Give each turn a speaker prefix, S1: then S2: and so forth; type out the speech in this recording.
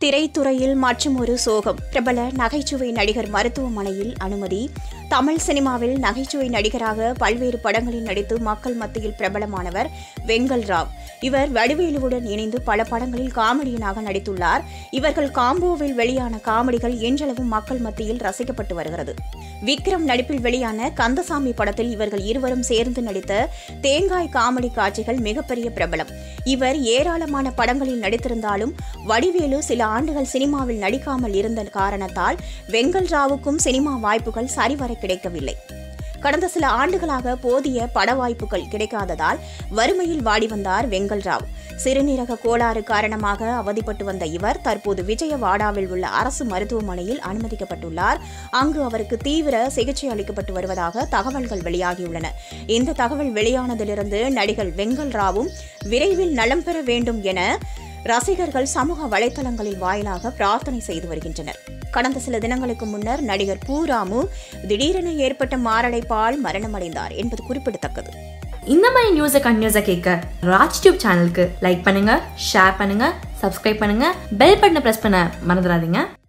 S1: திரைத்துறையில் மற்றும் ஒரு சோகம் பிரபல நகைச்சுவை நடிகர் மருத்துவமனையில் அனுமதி தமிழ் சினிமாவில் நகைச்சுவை நடிகராக பல்வேறு படங்களில் நடித்து மக்கள் மத்தியில் பிரபலமானவர் வெங்கல் ராவ் இவர் வடிவேலுவுடன் இணைந்து பல படங்களில் காமெடியனாக நடித்துள்ளார் இவர்கள் காம்போவில் வெளியான காமெடிகள் இன்றளவும் மக்கள் மத்தியில் ரசிக்கப்பட்டு வருகிறது விக்ரம் நடிப்பில் வெளியான கந்தசாமி படத்தில் இவர்கள் இருவரும் சேர்ந்து நடித்த தேங்காய் காமெடி காட்சிகள் மிகப்பெரிய பிரபலம் இவர் ஏராளமான படங்களில் நடித்திருந்தாலும் வடிவேலு சில ஆண்டுகள் சினிமாவில் நடிக்காமல் இருந்த காரணத்தால் வெங்கல் ராவுக்கும் சினிமா வாய்ப்புகள் சரிவர கிடைக்கவில்லை கடந்த சில ஆண்டுகளாக போதிய பட வாய்ப்புகள் கிடைக்காததால் வறுமையில் வாடி வந்தார் வெங்கல் ராவ் சிறுநீரக கோளாறு காரணமாக அவதிப்பட்டு வந்த இவர் தற்போது விஜயவாடாவில் உள்ள அரசு மருத்துவமனையில் அனுமதிக்கப்பட்டுள்ளார் அங்கு அவருக்கு தீவிர சிகிச்சை அளிக்கப்பட்டு வருவதாக தகவல்கள் வெளியாகியுள்ளன இந்த தகவல் வெளியானதிலிருந்து நடிகர் வெங்கல் ராவும் விரைவில் நலம் பெற வேண்டும் என ரசிகர்கள் சமூக வலைதளங்களில் வாயிலாக பிரார்த்தனை செய்து வருகின்றனர் கடந்த சில தினங்களுக்கு முன்னர் நடிகர் பூராமு திடீரென ஏற்பட்ட மாரடைப்பால் மரணமடைந்தார் என்பது குறிப்பிடத்தக்கது
S2: இந்த மாதிரி நியூஸை கண்டினியூஸாக கேட்க ராஜ் டியூப் சேனலுக்கு லைக் பண்ணுங்க ஷேர் பண்ணுங்க சப்ஸ்கிரைப் பண்ணுங்க பெல் பட்டனை ப்ரெஸ் பண்ண மறந்துடாதீங்க